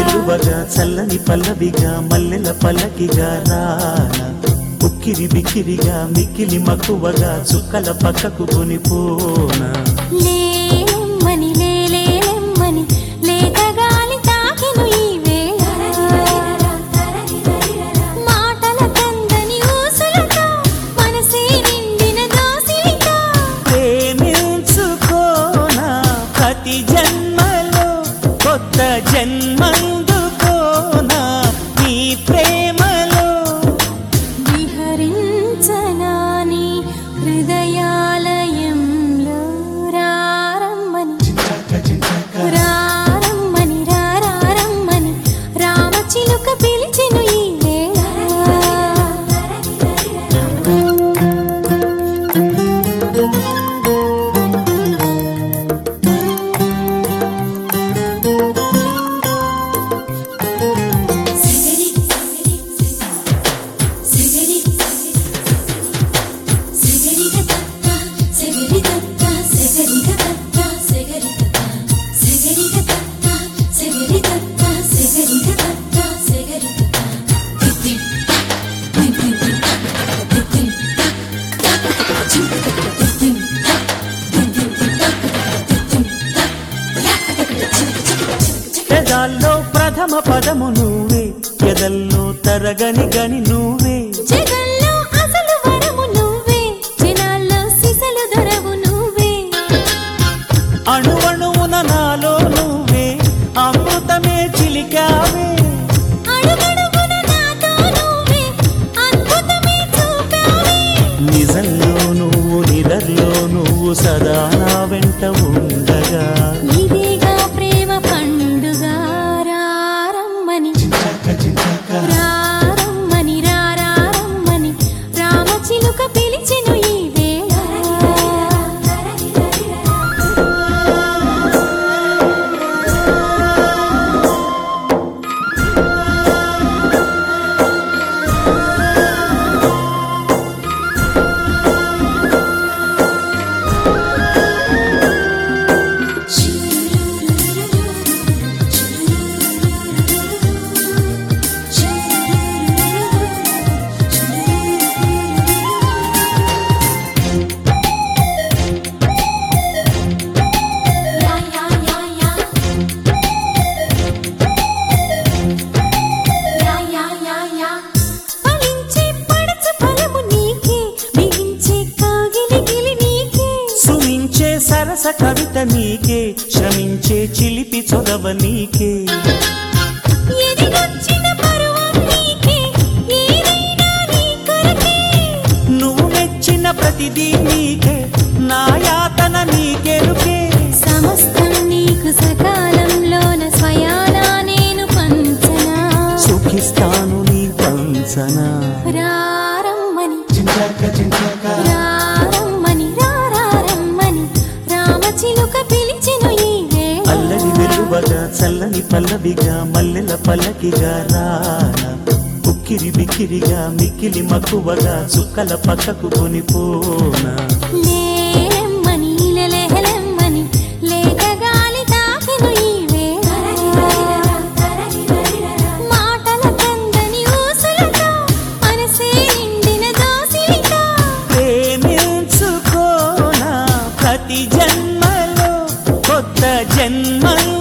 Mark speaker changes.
Speaker 1: వెల్లువగా చల్లని పల్లవిగా మల్లెల పల్లకిగా రానా ఉక్కిరి బిక్కిరిగా మిక్కిలి మక్కువగా చుక్కల పక్కకు కొనిపోనా
Speaker 2: లేలెమ్మని లేలేలెమ్మని లేత గాలి తాకెను ఈ వేళ మాటల కందని ఊసులతో మనసే నిండిన దోసిలితో
Speaker 1: ప్రేమించుకోనా ప్రతి జన్మలో కొత్త జన్మందుకోనా నీ ప్రేమలో
Speaker 2: విహరించనాని హృదయాలయంలో రారమ్మని రారమ్మని రారమ్మని రామచిలుక పిలిచెను ఈ వేళ
Speaker 1: పెదాల్లో ప్రథమ పదము నువ్వే ఎదల్లో తరగని గని నువ్వే
Speaker 2: జగల్లో అసలు వరము నువ్వే జనాల్లో సిసలు దొరవు నువ్వే
Speaker 1: అణువణువున నాలో నువ్వే అమృతమే చిలికావే
Speaker 2: అడుగడుగున నాతో నువ్వే అద్భుతమే చూపావే
Speaker 1: నిజంలో నువ్వు నిదర్లో నువ్వు సదా నా వెంట ఉండగా
Speaker 2: ఇదిగా ప్రేమ పండుగ రారమ్మని రారమ్మని రారమ్మని రామచిలుక పిలిచెను ఈ వేళ ఫలించే పడచ ఫలము నీకే బిగించే కాగిలి గిలి నీకే
Speaker 1: సుమించే సరస కవిత నీకే శ్రమించే చిలిపి చొరవ నీకే
Speaker 2: ఎదిగొచ్చిన పరువం నీకే ఏదైనా నీ కొరకే
Speaker 1: నువ్వు మెచ్చిన ప్రతిదీ నీకే నా యాతన నీకెరుకే
Speaker 2: సమస్తం నీకు సకాలంలోన స్వయానా నేను పంచనా
Speaker 1: సుఖిస్తాను నీ పంచన
Speaker 2: రారమ్మని రారమ్మని రారమ్మని రామచిలుక పిలిచెను ఈ వేళ
Speaker 1: అల్లరి వెలువగా చల్లని పల్లవిగా మల్లెల పల్లకిగా రానా ఉక్కిరి బిక్కిరిగా మిక్కిలి మక్కువగా చుక్కల పక్కకు కొనిపోనా
Speaker 2: లేలెమ్మని లెలెహలెమ్మని లేత గాలి తాకెను ఈ వేళ మాటల కందని ఊసులతో మనసే నిండిన దోసిలితో
Speaker 1: ప్రేమించుకోనా ప్రతి జన్మలో కొత్త జన్మలో